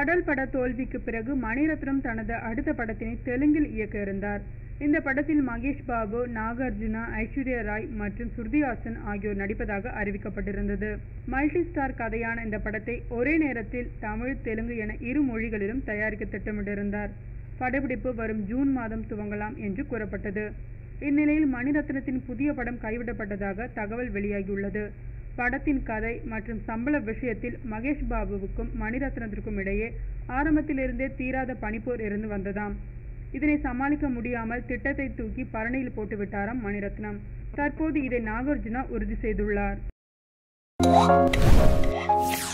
கடல் பட தோல்விக்கு பிறகு மணிரத்னம் தனது அடுத்த படத்தினை தெலுங்கில் இயக்க இருந்தார் இந்த படத்தில் மகேஷ் பாபு நாகார்ஜுனா ஐஸ்வர்யா ராய் மற்றும் ஸ்ருதி ஹாசன் ஆகியோர் நடிப்பதாக அறிவிக்கப்பட்டிருந்தது மல்டி ஸ்டார் கதையான இந்த படத்தை ஒரே நேரத்தில் தமிழ் தெலுங்கு என இரு மொழிகளிலும் தயாரிக்க திட்டமிட்டிருந்தார் படப்பிடிப்பு வரும் ஜூன் மாதம் துவங்கலாம் என்று கூறப்பட்டது இந்நிலையில் மணிரத்னத்தின் புதிய படம் கைவிடப்பட்டதாக தகவல் வெளியாகியுள்ளது படத்தின் கதை மற்றும் சம்பள விஷயத்தில் மகேஷ் பாபுவுக்கும் மணிரத்னத்திற்கும் இடையே ஆரம்பத்திலிருந்தே தீராத பனிப்போர் இருந்து வந்ததாம் இதனை சமாளிக்க முடியாமல் திட்டத்தை தூக்கி பரணியில் போட்டுவிட்டாராம் மணிரத்னம் தற்போது இதை நாகார்ஜுனா உறுதி செய்துள்ளார்